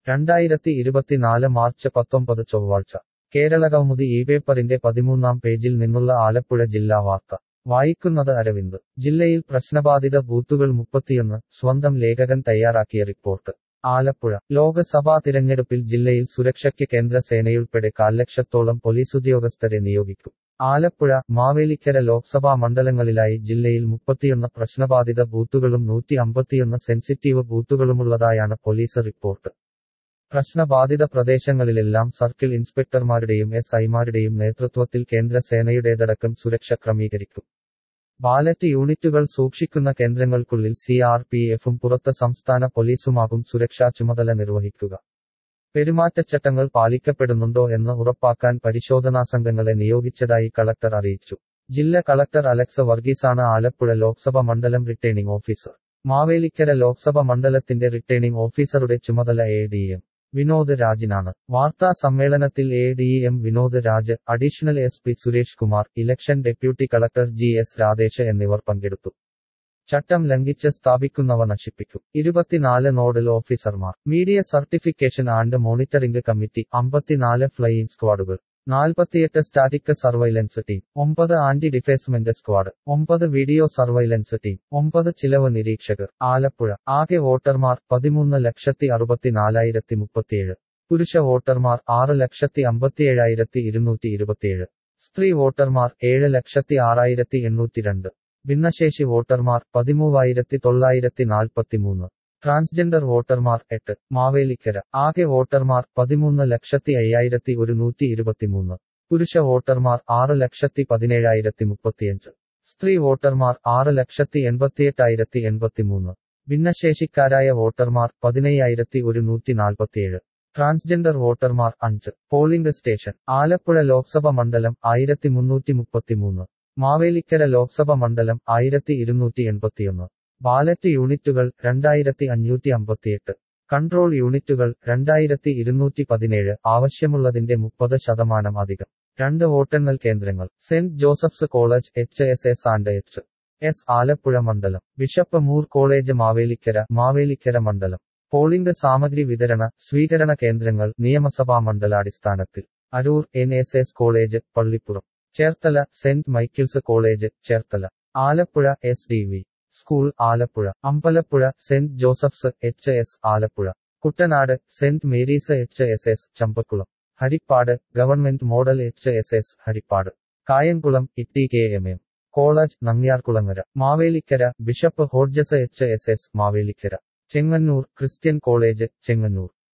രണ്ടായിരത്തി ഇരുപത്തിനാല് മാർച്ച് പത്തൊമ്പത് ചൊവ്വാഴ്ച കേരളകൗമുദി ഈ പേപ്പറിന്റെ പതിമൂന്നാം പേജിൽ നിന്നുള്ള ആലപ്പുഴ ജില്ലാ വാർത്ത വായിക്കുന്നത് അരവിന്ദ് ജില്ലയിൽ പ്രശ്നബാധിത ബൂത്തുകൾ മുപ്പത്തിയൊന്ന് സ്വന്തം ലേഖകൻ തയ്യാറാക്കിയ റിപ്പോർട്ട് ആലപ്പുഴ ലോക്സഭാ തിരഞ്ഞെടുപ്പിൽ ജില്ലയിൽ സുരക്ഷയ്ക്ക് കേന്ദ്ര സേനയുൾപ്പെടെ കാൽലക്ഷത്തോളം പോലീസുദ്യോഗസ്ഥരെ നിയോഗിക്കും ആലപ്പുഴ മാവേലിക്കര ലോക്സഭാ മണ്ഡലങ്ങളിലായി ജില്ലയിൽ മുപ്പത്തിയൊന്ന് പ്രശ്നബാധിത ബൂത്തുകളും നൂറ്റി അമ്പത്തിയൊന്ന് സെൻസിറ്റീവ് ബൂത്തുകളുമുള്ളതായാണ് പോലീസ് റിപ്പോർട്ട് പ്രശ്നബാധിത പ്രദേശങ്ങളിലെല്ലാം സർക്കിൾ ഇൻസ്പെക്ടർമാരുടെയും എസ് ഐമാരുടെയും നേതൃത്വത്തിൽ കേന്ദ്ര സേനയുടേതടക്കം സുരക്ഷ ക്രമീകരിക്കും ബാലറ്റ് യൂണിറ്റുകൾ സൂക്ഷിക്കുന്ന കേന്ദ്രങ്ങൾക്കുള്ളിൽ സി ആർ പി എഫും പുറത്ത് സംസ്ഥാന പോലീസുമാകും സുരക്ഷാ ചുമതല നിർവഹിക്കുക പെരുമാറ്റച്ചട്ടങ്ങൾ പാലിക്കപ്പെടുന്നുണ്ടോ എന്ന് ഉറപ്പാക്കാൻ പരിശോധനാ സംഘങ്ങളെ നിയോഗിച്ചതായി കളക്ടർ അറിയിച്ചു ജില്ലാ കളക്ടർ അലക്സ് വർഗീസാണ് ആലപ്പുഴ ലോക്സഭ മണ്ഡലം റിട്ടേണിംഗ് ഓഫീസർ മാവേലിക്കര ലോക്സഭ മണ്ഡലത്തിന്റെ റിട്ടേണിംഗ് ഓഫീസറുടെ ചുമതല എ ഡി എം വിനോദ് രാജിനാണ് വാർത്താ സമ്മേളനത്തിൽ A D M Vinod Raj additional S P Suresh Kumar election deputy collector G S Radhesh എന്നിവർ പങ്കെടുത്തു ചട്ടം ലംഘിച്ച് സ്ഥാപിക്കുന്നവ നശിപ്പിക്കും ഇരുപത്തിനാല് നോഡൽ ഓഫീസർമാർ media certification and monitoring committee അമ്പത്തിനാല് ഫ്ലൈയിങ് സ്ക്വാഡുകൾ നാൽപ്പത്തിയെട്ട് സ്റ്റാറ്റിക് സർവൈലൻസ് ടീം ഒമ്പത് ആന്റി ഡിഫേസ്മെന്റ് സ്ക്വാഡ് ഒമ്പത് വീഡിയോ സർവൈലൻസ് ടീം ഒമ്പത് ചിലവ് നിരീക്ഷകർ ആലപ്പുഴ ആകെ വോട്ടർമാർ പതിമൂന്ന് ലക്ഷത്തി അറുപത്തിനാലായിരത്തി മുപ്പത്തിയേഴ് പുരുഷ വോട്ടർമാർ ആറ് ലക്ഷത്തി അമ്പത്തിയേഴായിരത്തി ഇരുന്നൂറ്റി ഇരുപത്തിയേഴ് സ്ത്രീ വോട്ടർമാർ ഏഴ് ലക്ഷത്തി ആറായിരത്തി എണ്ണൂറ്റി രണ്ട് ഭിന്നശേഷി വോട്ടർമാർ പതിമൂവായിരത്തി തൊള്ളായിരത്തി നാൽപ്പത്തിമൂന്ന് ട്രാൻസ്ജെൻഡർ വോട്ടർമാർ എട്ട് മാവേലിക്കര ആകെ വോട്ടർമാർ പതിമൂന്ന് ലക്ഷത്തി അയ്യായിരത്തി ഒരുന്നൂറ്റി ഇരുപത്തിമൂന്ന് പുരുഷ വോട്ടർമാർ ആറ് ലക്ഷത്തി പതിനേഴായിരത്തി മുപ്പത്തിയഞ്ച് സ്ത്രീ വോട്ടർമാർ ആറ് ലക്ഷത്തി എൺപത്തിയെട്ടായിരത്തി എൺപത്തിമൂന്ന് ഭിന്നശേഷിക്കാരായ വോട്ടർമാർ പതിനയ്യായിരത്തി ഒരുന്നൂറ്റി നാൽപ്പത്തിയേഴ് ട്രാൻസ്ജെൻഡർ വോട്ടർമാർ അഞ്ച് പോളിംഗ് സ്റ്റേഷൻ ആലപ്പുഴ ലോക്സഭ മണ്ഡലം ആയിരത്തി മുന്നൂറ്റി മുപ്പത്തിമൂന്ന് മാവേലിക്കര ലോക്സഭ മണ്ഡലം ആയിരത്തി ഇരുന്നൂറ്റി എൺപത്തിയൊന്ന് ബാലറ്റ് യൂണിറ്റുകൾ രണ്ടായിരത്തി അഞ്ഞൂറ്റി അമ്പത്തിയെട്ട് കൺട്രോൾ യൂണിറ്റുകൾ രണ്ടായിരത്തി ഇരുന്നൂറ്റി പതിനേഴ് ആവശ്യമുള്ളതിന്റെ മുപ്പത് ശതമാനം അധികം രണ്ട് വോട്ടെണ്ണൽ കേന്ദ്രങ്ങൾ Saint Joseph's college H S S and H S Alappuzha മണ്ഡലം bishop Moore college Mavelikkara Mavelikkara മണ്ഡലം പോളിംഗ് സാമഗ്രി വിതരണ സ്വീകരണ കേന്ദ്രങ്ങൾ നിയമസഭാ മണ്ഡലാടിസ്ഥാനത്തിൽ Aroor N S S college Pallippuram Cherthala Saint Michael's college Cherthala Alappuzha S D V school Alappuzha Ambalappuzha Saint Joseph's H S Alappuzha Kuttanad Saint Mary's H S S Champakulam Haripad government model H S S Haripad Kayamkulam ഇട്ടി K M M college Nangiarkulangara Mavelikkara bishop Hodges H S S Mavelikkara Chengannur Christian college Chengannur